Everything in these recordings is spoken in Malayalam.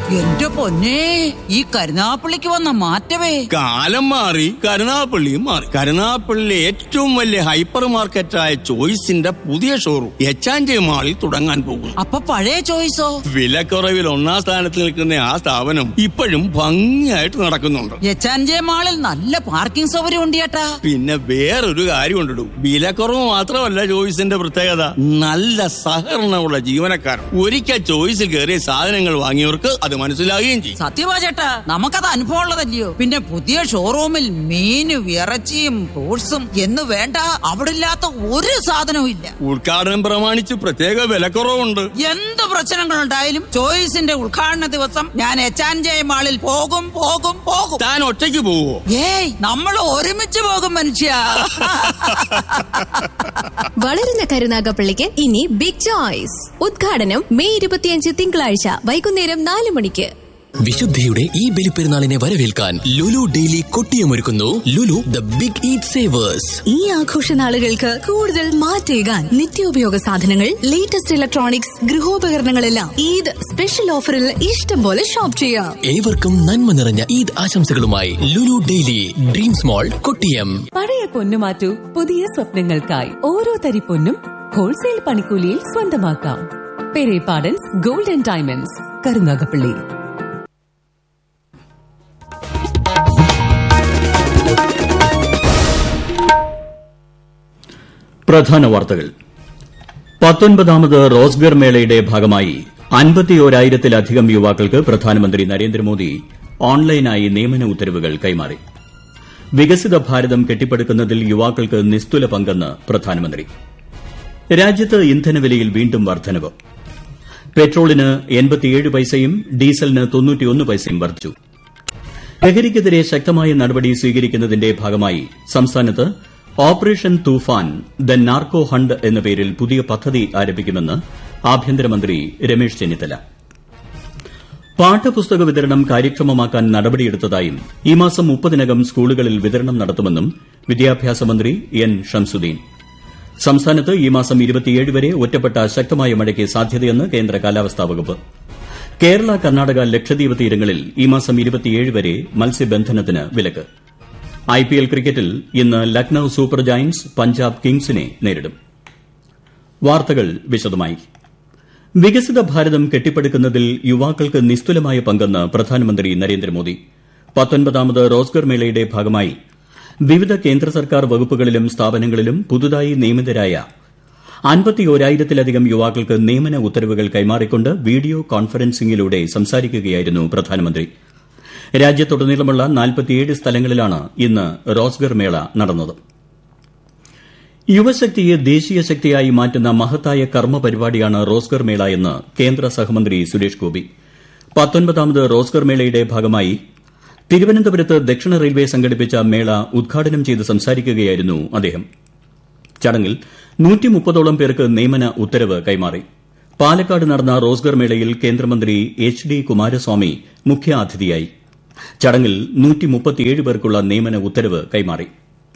എന്റെ പൊന്നേ ഈ കരുനാപ്പള്ളിക്ക് വന്ന മാറ്റമേ കാലം മാറി കരുനാപ്പള്ളിയും മാറി കരുനാപ്പള്ളിയിലെ ഏറ്റവും വലിയ ഹൈപ്പർ മാർക്കറ്റായ ചോയ്സിന്റെ പുതിയ ഷോറൂം എച്ചാഞ്ചി മാളിൽ തുടങ്ങാൻ പോകുന്നു അപ്പൊ പഴയ ചോയ്സോ വിലക്കുറവിൽ ഒന്നാം സ്ഥാനത്ത് നിൽക്കുന്ന ആ സ്ഥാപനം ഇപ്പോഴും ഭംഗിയായിട്ട് നടക്കുന്നുണ്ട് എച്ചാൻജെ മാളിൽ നല്ല പാർക്കിംഗ് സൗകര്യം ഉണ്ട് ചേട്ടാ പിന്നെ വേറൊരു കാര്യം ഉണ്ടിടും വിലക്കുറവ് മാത്രമല്ല ചോയ്സിന്റെ പ്രത്യേകത നല്ല സഹകരണമുള്ള ജീവനക്കാർ ഒരിക്കൽ ചോയ്സിൽ കയറിയ സാധനങ്ങൾ വാങ്ങിയവർക്ക് അത് മനസ്സിലാകുകയും ചെയ്യും സത്യമാ ചേട്ടാ നമുക്കത് അനുഭവം ഉള്ളതല്ലയോ പിന്നെ പുതിയ ഷോറൂമിൽ മീനും ഇറച്ചിയും ഫ്രൂട്ട്സും എന്ന് വേണ്ട അവിടെ ഇല്ലാത്ത ഒരു സാധനവും ഇല്ല ഉദ്ഘാടനം പ്രമാണിച്ച് പ്രത്യേക വിലക്കുറവുണ്ട് എന്ത് പ്രശ്നങ്ങളുണ്ടായാലും ചോയ്സിന്റെ ഉദ്ഘാടന ദിവസം ഞാൻ എച്ചാൻജെ മാളിൽ പോകും പോകും പോകും താൻ ഒറ്റയ്ക്ക് പോവോ ഏയ് നമ്മൾ ഒരുമിച്ച് പോകും മനുഷ്യ വളരുന്ന കരുനാഗപ്പള്ളിക്ക് ഇനി ബിഗ് ചോയ്സ് ഉദ്ഘാടനം മെയ് ഇരുപത്തിയഞ്ച് തിങ്കളാഴ്ച വൈകുന്നേരം നാല് മണിക്ക് വിശുദ്ധിയുടെ ഈ ബലിപ്പെരുന്നാളിനെ വരവേൽക്കാൻ ലുലു ഡെയിലി കൊട്ടിയമൊരുക്കുന്നു Lulu the big eat savers ഈ ആഘോഷ നാളുകൾക്ക് കൂടുതൽ മാറ്റേകാൻ നിത്യോപയോഗ സാധനങ്ങൾ ലേറ്റസ്റ്റ് ഇലക്ട്രോണിക്സ് ഗൃഹോപകരണങ്ങളെല്ലാം ഈദ് സ്പെഷ്യൽ ഓഫറിൽ ഇഷ്ടം പോലെ ഷോപ്പ് ചെയ്യാം ഏവർക്കും നന്മ നിറഞ്ഞ ഈദ് ആശംസകളുമായി Lulu daily dreams mall Kottiyam പഴയ പൊന്നു മാറ്റൂ പുതിയ സ്വപ്നങ്ങൾക്കായി ഓരോ തരി പൊന്നും ഹോൾസെയിൽ പണിക്കൂലിയിൽ സ്വന്തമാക്കാം പെരേപാടൻസ് ഗോൾഡൻ ഡയമണ്ട്സ് കരുനാഗപ്പള്ളി പ്രധാന വാർത്തകൾ പത്തൊൻപതാമത് റോസ്ഗർ മേളയുടെ ഭാഗമായി അൻപത്തിയോരായിരത്തിലധികം യുവാക്കൾക്ക് പ്രധാനമന്ത്രി നരേന്ദ്രമോദി ഓൺലൈനായി നിയമന ഉത്തരവുകൾ കൈമാറി വികസിത ഭാരതം കെട്ടിപ്പടുക്കുന്നതിൽ യുവാക്കൾക്ക് നിസ്തുല പങ്കെന്ന് പ്രധാനമന്ത്രി രാജ്യത്ത് ഇന്ധനവിലയിൽ വീണ്ടും വർദ്ധനവ് പെട്രോളിന് എൺപത്തിയേഴ് പൈസയും ഡീസലിന് തൊണ്ണൂറ്റിയൊന്ന് പൈസയും വർദ്ധിച്ചു ലഹരിക്കെതിരെ ശക്തമായ നടപടി സ്വീകരിക്കുന്നതിന്റെ ഭാഗമായി സംസ്ഥാനത്ത് operation Toofan the narco hunt എന്ന പേരിൽ പുതിയ പദ്ധതി ആരംഭിക്കുമെന്ന് ആഭ്യന്തരമന്ത്രി രമേശ് ചെന്നിത്തല പാഠപുസ്തക വിതരണം കാര്യക്ഷമമാക്കാൻ നടപടിയെടുത്തതായും ഈ മാസം മുപ്പതിനകം സ്കൂളുകളിൽ വിതരണം നടത്തുമെന്നും വിദ്യാഭ്യാസ മന്ത്രി എൻ ഷംസുദ്ദീൻ സംസ്ഥാനത്ത് ഈ മാസം ഇരുപത്തിയേഴ് വരെ ഒറ്റപ്പെട്ട ശക്തമായ മഴയ്ക്ക് സാധ്യതയെന്ന് കേന്ദ്ര കാലാവസ്ഥാ വകുപ്പ് കേരള കർണാടക ലക്ഷദ്വീപ് തീരങ്ങളിൽ ഈ മാസം ഇരുപത്തിയേഴ് വരെ മത്സ്യബന്ധനത്തിന് വിലക്ക് ഐപിഎൽ ക്രിക്കറ്റിൽ ഇന്ന് ലക്നൌ സൂപ്പർ ജയന്റ്സ് പഞ്ചാബ് കിങ്സിനെ നേരിടും വാർത്തകൾ വിശദമായി വികസിത ഭാരതം കെട്ടിപ്പടുക്കുന്നതിൽ യുവാക്കൾക്ക് നിസ്തുലമായ പങ്കെന്ന് പ്രധാനമന്ത്രി നരേന്ദ്രമോദി പത്തൊൻപതാമത് റോസ്ഗർ മേളയുടെ ഭാഗമായി വിവിധ കേന്ദ്ര സർക്കാർ വകുപ്പുകളിലും സ്ഥാപനങ്ങളിലും പുതുതായി നിയമിതരായ അൻപത്തിയോരായിരത്തിലധികം യുവാക്കൾക്ക് നിയമന ഉത്തരവുകൾ കൈമാറിക്കൊണ്ട് വീഡിയോ കോൺഫറൻസിംഗിലൂടെ സംസാരിക്കുകയായിരുന്നു പ്രധാനമന്ത്രി രാജ്യത്തുടനീളമുള്ള നാൽപ്പത്തിയേഴ് സ്ഥലങ്ങളിലാണ് ഇന്ന് റോസ്ഗർ മേള നടന്നത് യുവശക്തിയെ ദേശീയ ശക്തിയായി മാറ്റുന്ന മഹത്തായ കർമ്മ പരിപാടിയാണ് റോസ്ഗർ മേള എന്ന് കേന്ദ്ര സഹമന്ത്രി സുരേഷ് ഗോപി പത്തൊൻപതാമത് റോസ്ഗർ മേളയുടെ ഭാഗമായി തിരുവനന്തപുരത്ത് ദക്ഷിണ റെയിൽവേ സംഘടിപ്പിച്ച മേള ഉദ്ഘാടനം ചെയ്ത് സംസാരിക്കുകയായിരുന്നു അദ്ദേഹം ചടങ്ങിൽ നൂറ്റിമുപ്പതോളം പേർക്ക് നിയമന ഉത്തരവ് കൈമാറി പാലക്കാട് നടന്ന റോസ്ഗർ മേളയിൽ കേന്ദ്രമന്ത്രി എച്ച് ഡി കുമാരസ്വാമി മുഖ്യാതിഥിയായി ചടങ്ങിൽ നൂറ്റിമുപ്പത്തിയേഴ് പേർക്കുള്ള നിയമന ഉത്തരവ് കൈമാറി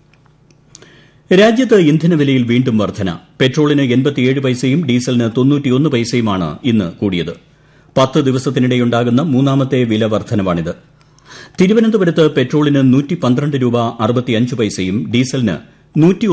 രാജ്യത്ത് ഇന്ധനവിലയിൽ വീണ്ടും വർധന പെട്രോളിന് എൺപത്തിയേഴ് പൈസയും ഡീസലിന് തൊണ്ണൂറ്റിയൊന്ന് പൈസയുമാണ് ഇന്ന് കൂടിയത് പത്ത് ദിവസത്തിനിടെയുണ്ടാകുന്ന മൂന്നാമത്തെ വില വർധനവാണിത് തിരുവനന്തപുരത്ത് പെട്രോളിന് നൂറ്റി പന്ത്രണ്ട് രൂപ അറുപത്തിയഞ്ച് പൈസയും ഡീസലിന് നൂറ്റി